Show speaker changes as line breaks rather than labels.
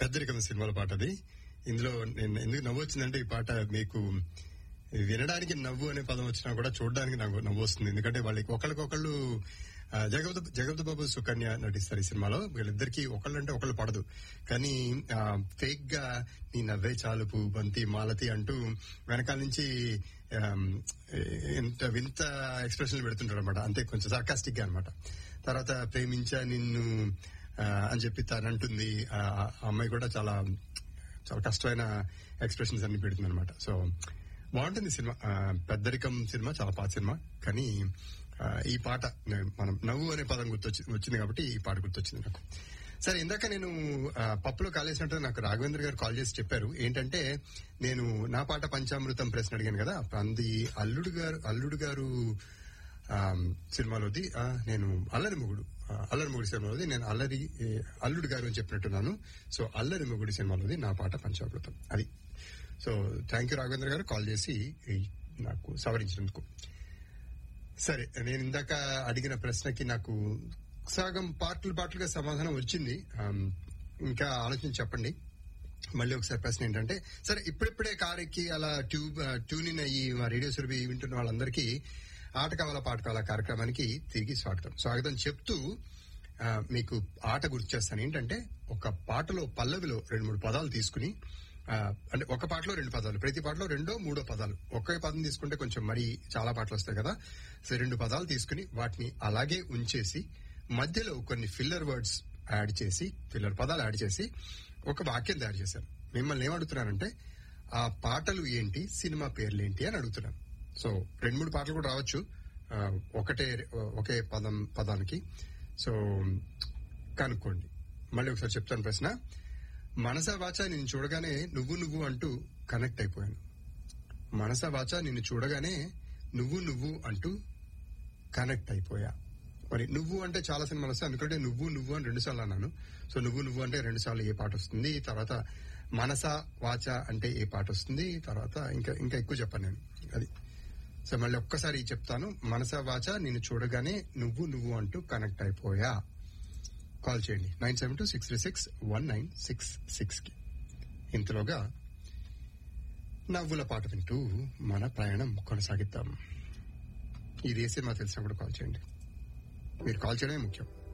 పెద్దరికం సినిమాల పాట అది ఇందులో నేను ఎందుకు నవ్వు వచ్చిందంటే ఈ పాట మీకు వినడానికి నవ్వు అనే పదం వచ్చినా కూడా చూడడానికి నాకు నవ్వు వస్తుంది ఎందుకంటే వాళ్ళకి ఒకళ్ళకొకళ్ళు ఆ, జగపతి జగపతి బాబు సుకన్య నటిస్తారు ఈ సినిమాలో వీళ్ళిద్దరికి ఒకళ్ళంటే ఒకళ్ళు పడదు కానీ ఫేక్ గా నీ నవ్వే చాలుపు బంతి మాలతి అంటూ వెనకాల నుంచి ఆమ్, ఎంత వింత ఎక్స్ప్రెషన్ పెడుతుంటారు అనమాట అంతే కొంచెం సర్కాస్టిక్ గా అనమాట తర్వాత ప్రేమించా నిన్ను ఆ, అని చెప్పి తను అంటుంది ఆ ఆ అమ్మాయి కూడా చాలా చాలా కష్టమైన ఎక్స్ప్రెషన్స్ అన్ని పెడుతుంది అనమాట సో బాగుంటుంది సినిమా ఆ, పెద్దరికం సినిమా చాలా పాత సినిమా కానీ ఆ, ఈ పాట నే- మనం నవ్వు అనే పదం గుర్తొచ్చి వచ్చింది కాబట్టి ఈ పాట గుర్తొచ్చింది నాకు సరే ఇందాక నేను ఆ, పప్పులో కాలేసినట్టు నాకు రాఘవేంద్ర గారు కాల్ చేసి చెప్పారు ఏంటంటే నేను నా పాట పంచామృతం ప్రశ్న అడిగాను కదా అంది అల్లుడు గారు అల్లుడు గారు ఆ, సినిమాలోది ఆ, నేను అల్లరి మొగుడు ఆ, అల్లరి మొగుడు సినిమాలోది నేను అల్లరి ఏ, అల్లుడు గారు అని చెప్పినట్టున్నాను సో అల్లరి మొగుడు సినిమాలోది నా పాట పంచామృతం అది సో థ్యాంక్ యూ రాఘవేంద్ర గారు కాల్ చేసి ఈ నాకు సవరించినందుకు సరే నేను ఇందాక అడిగిన ప్రశ్నకి నాకు సగం పాటలు పాటలుగా సమాధానం వచ్చింది ఆమ్, ఇంకా ఆలోచన చెప్పండి మళ్ళీ ఒకసారి ప్రశ్న ఏంటంటే సరే ఇప్పుడిప్పుడే కారెక్కి అలా ట్యూబ్ ట్యూన్ ఇన్ అయ్యి మా రేడియో సురభి వింటున్న వాళ్ళందరికీ ఆట కావాలా పాట కావాలా కార్యక్రమానికి తిరిగి స్వాగతం స్వాగతం చెప్తూ ఆ, మీకు ఆట గుర్తు చేస్తాను ఏంటంటే ఒక పాటలో పల్లవిలో రెండు మూడు పదాలు తీసుకుని ఆ, అంటే ఒక పాటలో రెండు పదాలు ప్రతి పాటలో రెండో మూడో పదాలు ఒకే పదం తీసుకుంటే కొంచెం మరి చాలా పాటలు వస్తాయి కదా సో రెండు పదాలు తీసుకుని వాటిని అలాగే ఉంచేసి మధ్యలో కొన్ని ఫిల్లర్ వర్డ్స్ యాడ్ చేసి ఫిల్లర్ పదాలు యాడ్ చేసి ఒక వాక్యం తయారు చేశాను మిమ్మల్ని ఏమడుగుతున్నానంటే ఆ పాటలు ఏంటి సినిమా పేర్లు ఏంటి అని అడుగుతున్నాను సో రెండు మూడు పాటలు కూడా రావచ్చు ఆ, ఒకటే ఒకే పదం పదానికి సో కనుక్కోండి మళ్ళీ ఒకసారి చెప్తాను ప్రశ్న మనస వాచ నిన్ను చూడగానే నువ్వు నువ్వు అంటూ కనెక్ట్ అయిపోయాను మనస వాచ నిన్ను చూడగానే నువ్వు నువ్వు అంటూ కనెక్ట్ అయిపోయా మరి నువ్వు అంటే చాలా సినిమాలు వస్తాయి ఎందుకంటే నువ్వు నువ్వు అని రెండు సార్లు అన్నాను సో నువ్వు నువ్వు అంటే రెండు సార్లు ఏ పాట వస్తుంది తర్వాత మనస వాచ అంటే ఏ పాట వస్తుంది తర్వాత ఇంకా ఇంకా ఎక్కువ చెప్పాను నేను అది సో మళ్ళీ ఒక్కసారి చెప్తాను మనస వాచ నిన్ను చూడగానే నువ్వు నువ్వు అంటూ కనెక్ట్ అయిపోయా కాల్ చేయండి nine seven two six three six one nine six six కి ఇంతలోగా నవ్వుల పాట వింటూ మన ప్రయాణం కొనసాగిద్దాం ఇది ఏ సినిమా తెలిసినా కూడా కాల్ చేయండి మీరు కాల్ చేయడమే ముఖ్యం